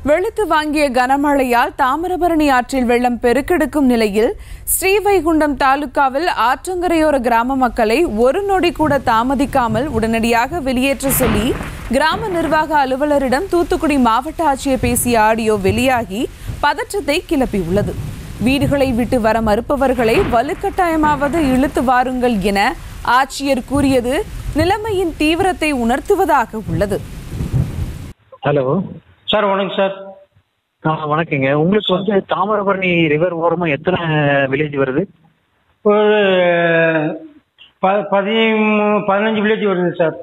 வெளுத்து வாங்கிய கனமழையால் தாமிரபரணி ஆற்றில் வெள்ளம் பெருக்கெடுக்கும் நிலையில் ஸ்ரீவைகுண்டம் தாலுகாவில் ஆற்றங்கரையோர கிராம மக்களை ஒரு நொடி கூட தாமதிக்காமல் உடனடியாக வெளியேற்ற சொல்லி கிராம நிர்வாக அலுவலரிடம் தூத்துக்குடி மாவட்ட ஆட்சியர் பேசிய ஆடியோ வெளியாகி பதற்றத்தை கிளப்பியுள்ளது வீடுகளை விட்டு வர மறுப்பவர்களை வலுக்கட்டாயமாவது இழுத்து வாருங்கள் என ஆட்சியர் கூறியது நிலைமையின் தீவிரத்தை உணர்த்துவதாக உள்ளது ஹலோ சார் வணக்கம் சார் ஆ வணக்கங்க உங்களுக்கு வந்து தாமிரபரணி ரிவர் ஓரமா எத்தனை வில்லேஜ் வருது ஒரு ப பதிமூ பதினஞ்சு வில்லேஜ் வருது சார்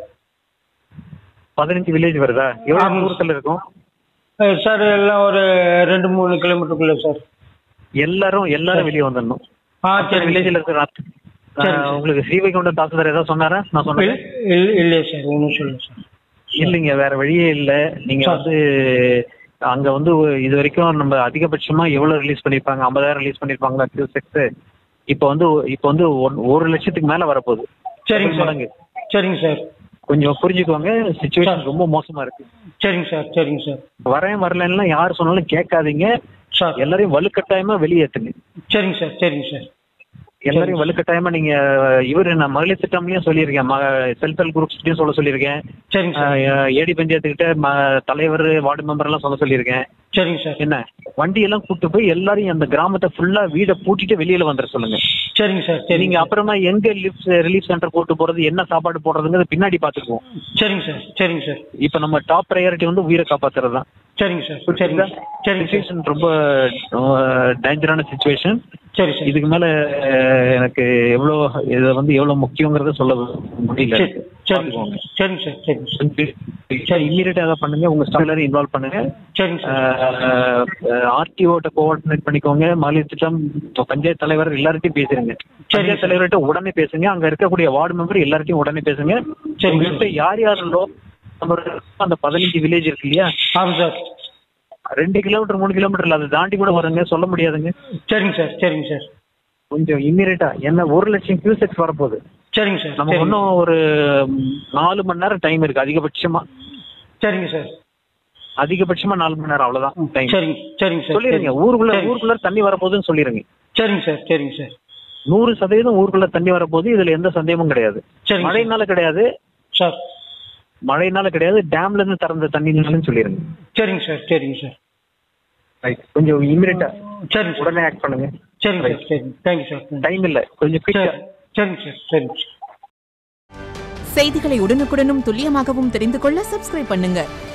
பதினஞ்சு வில்லேஜ் வருதா எவ்வளவு ஆமாம். தூரத்துல இருக்கும் அஹ் சார் எல்லாம் ஒரு ரெண்டு மூணு கிலோமீட்டருக்குள்ள சார் எல்லாரும் எல்லாரும் வெளியே வந்துடணும் ஆ சரி சரி வில்லேஜ்ல இருக்கிற அத்த- ஆ, சரி. உங்களுக்கு ஸ்ரீவைகுண்டம் தாசில்தார் ஏதாவது சொன்னாரா நான் சொன்னேன் இல்லை இல்லையே சார் ஒன்றும் சொல்லுங்க சார் இல்லைங்க வேற வழியே இல்ல நீங்க சார். வந்து அங்க வந்து ஒரு- இது வரைக்கும் நம்ம அதிகபட்சமா எவ்வளவு ரிலீஸ் பண்ணிருப்பாங்க ஐம்பதாயிரம் ரிலீஸ் பண்ணிருப்பாங்க கியூசெக்ஸ் இப்போ வந்து இப்போ வந்து ஒன்- ஒரு லட்சத்துக்கு மேல வரப்போகுது சரிங்க சார் மடங்கு. சரிங்க சார் கொஞ்சம் புரிஞ்சுக்கோங்க சுச்சுவேஷன் ரொம்ப மோசமா இருக்கு சரிங்க சார் சரிங்க சார் வரேன் வரலன்னா யார் சொன்னாலும் கேட்காதீங்க சார் எல்லாரையும் வலுக்கட்டாயமா வெளியேத்துங்க சரிங்க சார் சரிங்க சார் எல்லாரையும் வலுக்கட்டாயமா நீங்க இவர் நான் மகளிர் திட்டம்லயும் சொல்லியிருக்கேன் செல்ஃப் ஹெல்ப் குரூப்ஸ்லயும் சொல்ல சொல்லியிருக்கேன் சரிங்க சார் ஏடி பஞ்சாயத்துக்கிட்ட ம- தலைவர் வார்டு மெம்பர் எல்லாம் சொல்ல சொல்லியிருக்கேன் சரிங்க சார் என்ன வண்டி எல்லாம் கூட்டு போய் எல்லாரையும் அந்த கிராமத்தை ஃபுல்லா வீட பூட்டிட்டு வெளியில வந்துட சொல்லுங்க சரிங்க சார் நீங்க சரிங்க அப்புறமா எங்க ரிலீஃப் ரிலீஃப் சென்டர் போட்டு போறது என்ன சாப்பாடு போடுறதுங்கிறது பின்னாடி பாத்துக்குவோம் சரிங்க சார் சரிங்க சார் இப்ப நம்ம டாப் ப்ரையாரிட்டி வந்து உயிரை காப்பாத்துறது தான் சரிங்க சார் சரிங்க சார் சரிங்க சார் சுச்சுவேஷன் ரொம்ப டேஞ்சரான சுச்சுவேஷன் சரி சார் இதுக்கு மேல அஹ், எனக்கு எவ்வளவு இது வந்து எவ்வளவு முக்கியங்கிறத சொல்ல முடியல சரி சரிங்க பாத்துக்கோங்க. சார் சரிங்க சார் சரிங்க சரி இம்மீடியட்டா அதை பண்ணுங்க உங்க ஸ்டாஃப் எல்லாரும் இன்வால்வ் பண்ணுங்க சரிங்க சார் ஆர்டிஓட்ட கோஆர்டினேட் பண்ணிக்கோங்க மகளிர் திட்டம் இப்ப பஞ்சாயத்து தலைவர் எல்லார்ட்டையும் பேசுறீங்க பஞ்சாயத்து தலைவர்கிட்ட உடனே பேசுங்க அங்க இருக்கக்கூடிய வார்டு மெம்பர் எல்லார்ட்டையும் உடனே பேசுங்க சரிங்க உங்கள்கிட்ட யார் யார் லோ அந்த பதினஞ்சு வில்லேஜ் இருக்கு இல்லையா ஆமாம் சார் ரெண்டு கிலோமீட்டர் மூணு கிலோமீட்டர்ல அதை தாண்டி கூட வருங்க சொல்ல முடியாதுங்க சரிங்க சார் சரிங்க சார் கொஞ்சம் இம்மீடியட்டா என்ன ஒரு லட்சம் கியூசெக்ஸ் வரப்போகுது சரிங்க சார் நமக்கு சரிங்க இன்னும் ஒரு ம், நாலு மணி நேரம் டைம் இருக்கு அதிகபட்சமா சரிங்க சார் அதிகபட்சமா நாலு மணி நேரம் அவ்வளவுதான் டைம் சரிங்க சரிங்க சார் சொல்லிருங்க ஊருக்குள்ள சரிங்க. ஊருக்குள்ள தண்ணி வரப்போகுதுன்னு சொல்லிருங்க சரிங்க சார் சரிங்க சார் நூறு சதவீதம் ஊருக்குள்ள தண்ணி வரப்போகுது இதுல எந்த சந்தேகமும் கிடையாது சரிங்க சார். மழைனால கிடையாது சார் மழைனால கிடையாது டேம்ல இருந்து திறந்த தண்ணினாலும் சொல்லிருங்க சரிங்க சார் சரிங்க சார் கொஞ்சம் இமீடியட்டா சரிங்க சார் உடனே ஆக்ட் பண்ணுங்க சரிங்க சார் சரிங்க தேங்க்யூ சார் டைம் இல்ல கொஞ்சம் குயிக்கா சரி சரிங்க சார் சரிங்க சார் செய்திகளை உடனுக்குடனும் துல்லியமாகவும் தெரிந்து கொள்ள சப்ஸ்கிரைப் பண்ணுங்க